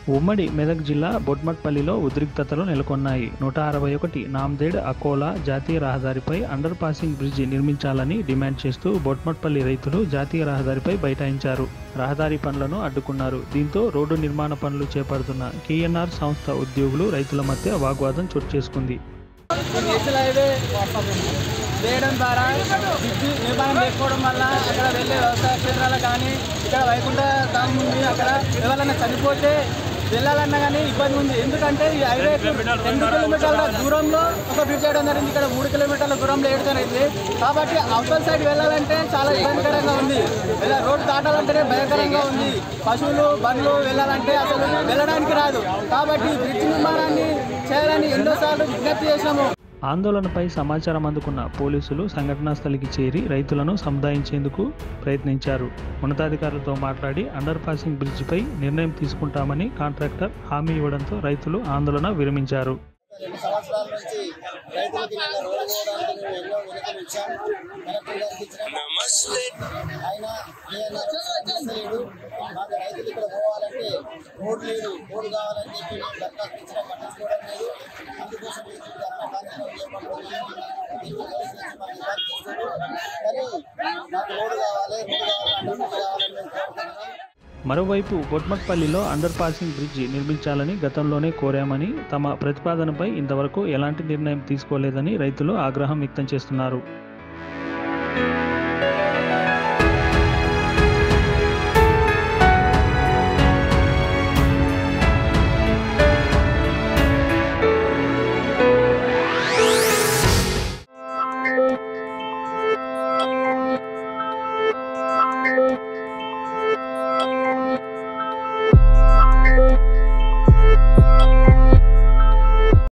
ఉమ్మడి మెదక్ జిల్లా బొడ్మట్పల్లిలో ఉద్రిక్తతలు నెలకొన్నాయి నూట అరవై ఒకటి నాందేడ్ అకోలా జాతీయ రహదారిపై అండర్ పాసింగ్ బ్రిడ్జి నిర్మించాలని డిమాండ్ చేస్తూ బొడ్మట్పల్లి రైతులు జాతీయ రహదారిపై బైఠాయించారు రహదారి పనులను అడ్డుకున్నారు దీంతో రోడ్డు నిర్మాణ పనులు చేపడుతున్న కేఎన్ఆర్ సంస్థ ఉద్యోగులు రైతుల మధ్య వాగ్వాదం చోటు చేసుకుంది నేషనల్ హైవే వేయడం ద్వారా బ్రిడ్జి నిర్మాణం లేకపోవడం వల్ల అక్కడ వెళ్ళే వ్యవసాయ క్షేత్రాలకు కానీ ఇక్కడ వైకుంఠ ధామం ఉంది అక్కడ ఎవరైనా చనిపోతే వెళ్ళాలన్నా కానీ ఇబ్బంది ఉంది ఎందుకంటే ఈ హైవే రెండు కిలోమీటర్ల దూరంలో ఒక బ్రిడ్జ్ వేయడం జరిగింది ఇక్కడ మూడు కిలోమీటర్ల దూరంలో వేయడం జరిగింది కాబట్టి అవతల సైడ్ వెళ్ళాలంటే చాలా ఇబ్బందికరంగా ఉంది ఇలా రోడ్డు దాటాలంటేనే భయంకరంగా ఉంది పశువులు బండ్లు వెళ్ళాలంటే అసలు వెళ్ళడానికి రాదు కాబట్టి ఈ బ్రిడ్జ్ నిర్మాణాన్ని చేయాలని ఎన్నోసార్లు విజ్ఞప్తి చేశాము ఆందోళనపై సమాచారం అందుకున్న పోలీసులు సంఘటనా స్థలికి చేరి రైతులను సముదాయించేందుకు ప్రయత్నించారు ఉన్నతాధికారులతో మాట్లాడి అండర్ పాసింగ్ బ్రిడ్జిపై నిర్ణయం తీసుకుంటామని కాంట్రాక్టర్ హామీ ఇవ్వడంతో రైతులు ఆందోళన విరమించారు రెండు సంవత్సరాల నుంచి రైతులకి నిన్న రోడ్డు పోవడానికి మేము ఎన్నో వినతులు ఇచ్చాం కలెక్టర్ గారికి ఇచ్చినాం ఆయన ఏదైనా స్పందిస్తలేడు మాకు రైతులు ఇక్కడ పోవాలంటే రోడ్ లేదు రోడ్డు కావాలని చెప్పి మేము దరఖాస్తు ఇచ్చినా పట్టించుకోవడం లేదు అందుకోసం ఈ ధర్నా కార్యక్రమం చేపడుతున్నాం దీన్ని పరిశీలించి మాకు ఇబ్బంది చేస్తారు కానీ మాకు రోడ్డు కావాలి రోడ్డు కావాలి రోడ్డు కావాలని మేము కోరుకుంటున్నాం మరోవైపు బొట్మట్పల్లిలో అండర్ పాసింగ్ బ్రిడ్జి నిర్మించాలని గతంలోనే కోరామని తమ ప్రతిపాదనపై ఇంతవరకు ఎలాంటి నిర్ణయం తీసుకోలేదని రైతులు ఆగ్రహం వ్యక్తం చేస్తున్నారు